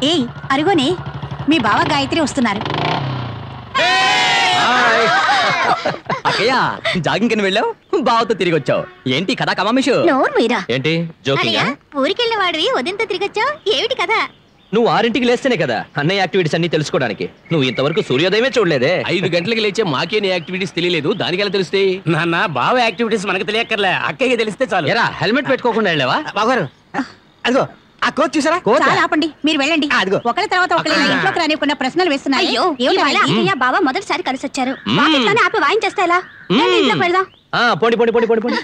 ఏయ్ అరుగోనే మీ బావ గాయత్రి వస్తున్నారు అక్కయ్య జాగింగ్ కింద వెళ్ళావు బావతో తిరిగి వచ్చావు ఏంటి కథా కమామిషు నోరు మీరా ఏంటి జోకింగ్ ఊరికెళ్ళిన వాడివి ఉదయంతో తిరిగొచ్చావు ఏమిటి కదా నువ్వు ఆరింటికి లేస్తేనే కదా అన్నయ్య యాక్టివిటీస్ అన్ని తెలుసుకోవడానికి నువ్వు ఇంతవరకు సూర్యోదయమే చూడలేదే ఐదు గంటలకు లేచే మాకే నీ యాక్టివిటీస్ తెలియలేదు దానికి ఎలా తెలుస్తాయి నాన్న బావ యాక్టివిటీస్ మనకు తెలియక్కర్లే అక్కయ్య తెలిస్తే చాలు ఎరా హెల్మెట్ పెట్టుకోకుండా వెళ్ళావా బాగారు అదిగో ఆ కోచ్ చూసారా చాలా ఆపండి మీరు వెళ్ళండి అదిగో. ఒకరి తర్వాత ఒకరి ఇలా ఇంట్లోకి రానివ్వకుండా ప్రశ్నలు వేస్తున్నాయి అయ్యో ఏమిటి ఇవాళ ఇది? అక్కయ్య బావ మొదటిసారి కలిసి వచ్చారు మ్మ్. వాకిట్లోనే ఆపి వాయించేస్తా ఎలా రండి, ఇంట్లోకి వెళ్దాం ఆ, పోండి పోండి పోండి పోండి పోండి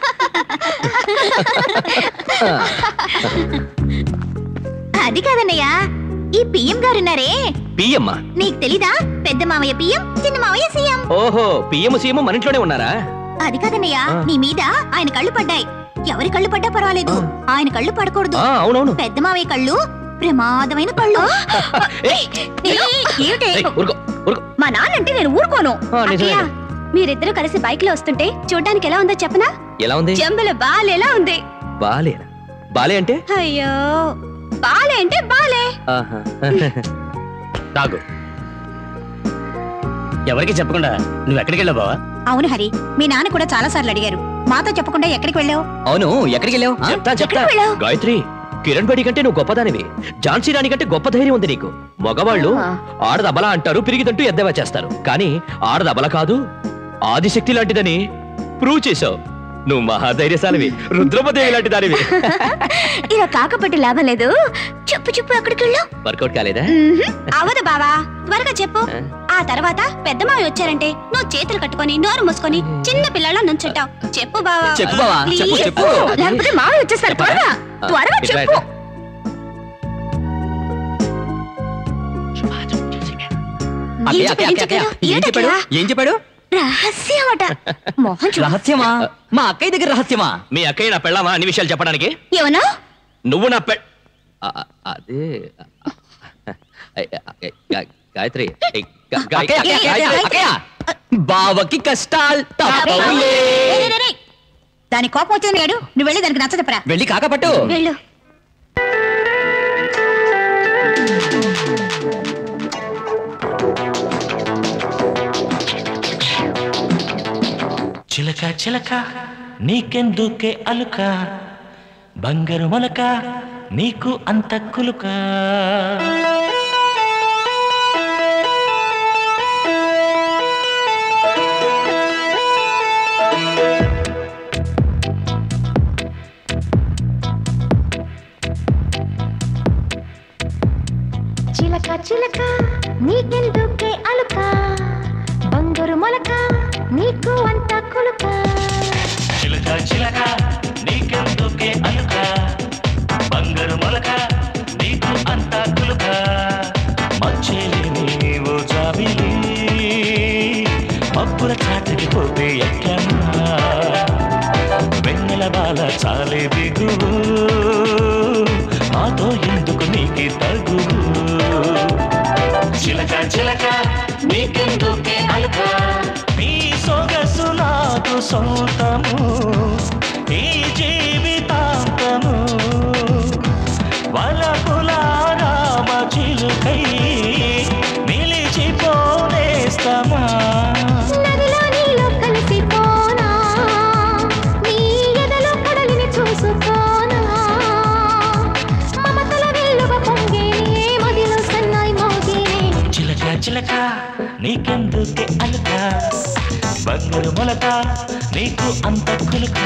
అది కాదన్నయ్య ఈ పిఎం గారున్నారే పియ్యమ్మ నీకు తెలీదా పెద్ద మావయ్య పిఎం చిన్న మావయ్య సీఎం ఓహో పియ్యము సీఎము మన ఇంట్లోనే ఉన్నారా అది కాదన్నయ్య ఆ. నీ మీద ఆయన కళ్ళు పడ్డాయి ఎవరి కళ్ళు పడ్డా పర్వాలేదు ఆయన కళ్ళు పడకూడదు ఆ, అవునవును పెద్ద మావయ్య కళ్ళు ప్రమాదమైన కళ్ళు ఏయ్, ఏమిటి ఏయ్, ఊరుకో ఊరుకో మా నాన్నంటే నేను ఊరుకోను ఆ, నిజమే. అక్కయ్య, మీరిద్దరూ కలిసి బైక్ లో వస్తుంటే చూడడానికి ఎలా ఉందో చెప్పనా ఎలా ఉంది చెంబల బాలేలా ఉంది బాలేనా బాలే అంటే అయ్యో బాలే అంటే బాలే ఆహా. తాగు ఎవరికి చెప్పకుండా నువ్వు ఎక్కడికి వెళ్ళావు బావా అవును హరి మీ నాన్న కూడా చాలా సార్లు అడిగారు మాతో చెప్పకుండా ఎక్కడికి వెళ్ళావు అవును ఎక్కడికి వెళ్ళావు చెప్తా చెప్తా ఎక్కడికి వెళ్ళావు? గాయత్రి కిరణ్ బడి కంటే నువ్వు గొప్పదానివి ఝాన్సీ రాణి కంటే గొప్ప ధైర్యం ఉంది నీకు మగవాళ్ళు ఆడదబల అంటారు పిరిగిదంటూ ఎద్దేవా చేస్తారు కానీ ఆడదబల కాదు ఆదిశక్తి లాంటిదని ప్రూవ్ చేశావు నువ్వు మహాధైర్యశాలివి రుద్రమదేవి లాంటి దానివి ఇలా కాకపోతే లాభం లేదు చెప్పు చెప్పు ఎక్కడికి వెళ్ళావు వర్కౌట్ కాలేదా అవదు బావా త్వరగా చెప్పు ఆ తర్వాత పెద్ద మావి వచ్చారంటే నువ్వు చేతులు కట్టుకొని నోరు మూసుకొని చిన్న పిల్లల నుంచుంటావు చెప్పు బావా చెప్పు బావా, చెప్పు, Please. చెప్పు. లేకపోతే మావి వచ్చేస్తారు త్వరగా త్వరగా ఇట్లా, చెప్పు అక్కయ్య, ఏం అక్కయ్య, అక్కయ్య, చెప్పాడు? ఏం చెప్పాడు ఏంటక్కయ్య? ఏం చెప్పాడు రహస్యం అట మోహన్ చూడు రహస్యమా మా అక్కయ్య దగ్గర రహస్యమా మీ అక్కయ్య నా పెళ్ళామా అన్ని విషయాలు చెప్పడానికి ఏమన్నా నువ్వు నా పె ఆ, ఆ, అదే ఆ, ఆ, గాయత్రి ఏ, గా- గా- గాయత్రి, బావకి కష్టాలు తప్పవులే రేయ్, రేయ్, రేయ్. దాని కోపం వచ్చింది లేడు నువ్వు వెళ్ళి దానికి నచ్చ చెప్పరా వెళ్ళి కాకపట్టు వెళ్ళు చిలక చిలక నీకెందుకే అలుక బంగారు మొలక నీకు అంత కులుక చిలక చిలక నీకెందుకే అలుక బంగారు మొలక నీకు అంత కులుక చిలక చిలక నీకెందుకే అలుక బంగారు మొలక నీకు అంత కులుక మచ్చేలేని ఓ జాబిలి మబ్బుల చాటుకి పోతే ఎట్లన్నా వెన్నెల బాల చాలే దిగువు మాతో ఎందుకు నీకి తగు చిలక చిలక నీకెందుకే అలుక నీ సొగసు నాకు సొంతము ఈ జీవితాంతము వలపుల రామ చిలుకై నిలిచిపోనేస్తమా నదిలో నీలో కలిసిపోనా నీ ఎదలో కడలిని చూసుకోనా మమతల వెల్లువ పొంగేనే మదిలో సన్నాయి మోగేనే చిలక చిలక నీకెందుకే అలుక బంగారు మొలక నీకు అంత కులుక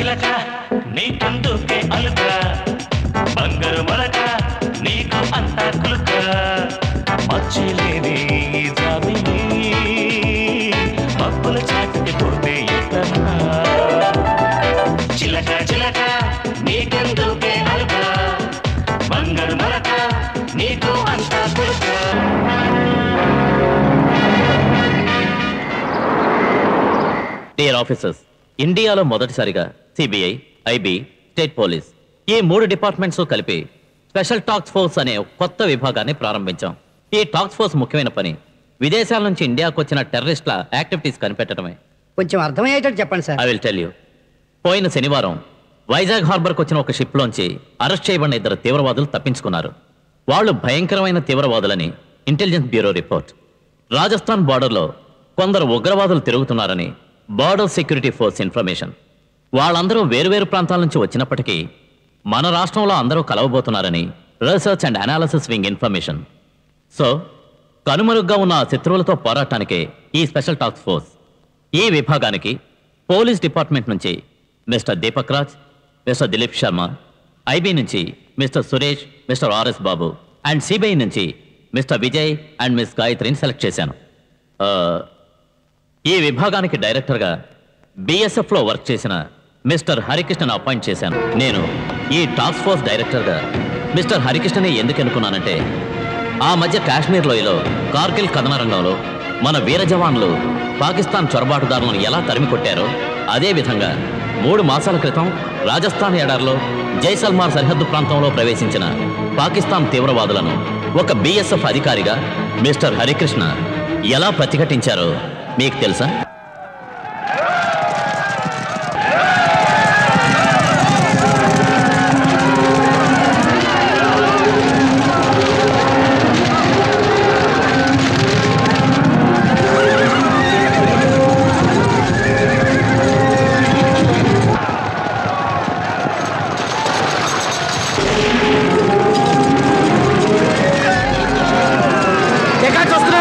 చిలక నీకెందుకే అలుక బంగారు మొలక నీకు అంత కులుక మచ్చిలేని ఈ జాబిలి మబ్బుల చాటుకి పోతే ఎత్తనా చిలక చిలక నీకెందుకే అలుక బంగారు మొలక నీకు అంత కులుక డియర్ ఆఫీసర్స్ ఇండియాలో మొదటిసారిగా సిబిఐ ఐబి స్టేట్ పోలీస్ ఈ మూడు డిపార్ట్మెంట్స్ కలిపి స్పెషల్ టాక్స్ ఫోర్స్ అనే ఒక కొత్త విభాగాన్ని ప్రారంభించాం ఈ టాక్స్ ఫోర్స్ ముఖ్యమైన పని విదేశాల నుంచి ఇండియాకు వచ్చిన టెర్రరిస్ట్ల యాక్టివిటీస్ కనిపెట్టడమే కొంచెం అర్థమయ్యేటట్టు చెప్పండి sir I will tell you పోయిన శనివారం వైజాగ్ హార్బర్కి వచ్చిన ఒక షిప్లోంచి అరెస్ట్ చేయబడిన ఇద్దరు తీవ్రవాదులు తప్పించుకున్నారు వాళ్ళు భయంకరమైన తీవ్రవాదులని ఇంటెలిజెన్స్ బ్యూరో రిపోర్ట్ రాజస్థాన్ బార్డర్లో కొందరు ఉగ్రవాదులు తిరుగుతున్నారని బార్డర్ సెక్యూరిటీ ఫోర్స్ ఇన్ఫర్మేషన్ వాళ్ళందరూ వేరువేరు ప్రాంతాల నుంచి వచ్చినప్పటికీ మన రాష్ట్రంలో అందరూ కలవబోతున్నారని research and analysis wing information so కనుమరుగ్గా ఉన్న ఆ శత్రువులతో పోరాటానికే ఈ స్పెషల్ టాస్క్ ఫోర్స్ ఈ విభాగానికి పోలీస్ డిపార్ట్మెంట్ నుంచి mister Deepak Raj mister Dilip Sharma IB నుంచి mister Suresh mister R S Babu and CBI నుంచి మిస్టర్ విజయ్ అండ్ మిస్ గాయత్రిని సెలెక్ట్ చేశాను ఆ, ఈ విభాగానికి డైరెక్టర్గా BSF లో వర్క్ చేసిన మిస్టర్ హరికృష్ణను అపాయింట్ చేశాను నేను ఈ టాస్క్ ఫోర్స్ డైరెక్టర్గా మిస్టర్ హరికృష్ణని ఎందుకు ఎన్నుకున్నానంటే ఆ మధ్య కాశ్మీర్ లోయలో కార్గిల్ కథన రంగంలో మన వీర జవాన్లు పాకిస్తాన్ చొరబాటుదారులను ఎలా తరిమి కొట్టారో అదే విధంగా మూడు మాసాల క్రితం రాజస్థాన్ ఎడారిలో జైసల్మార్ సరిహద్దు ప్రాంతంలో ప్రవేశించిన పాకిస్తాన్ తీవ్రవాదులను ఒక బిఎస్ఎఫ్ అధికారిగా మిస్టర్ హరికృష్ణ ఎలా ప్రతిఘటించారో మీకు తెలుసా రికార్డ్స్ వస్తున్నాయి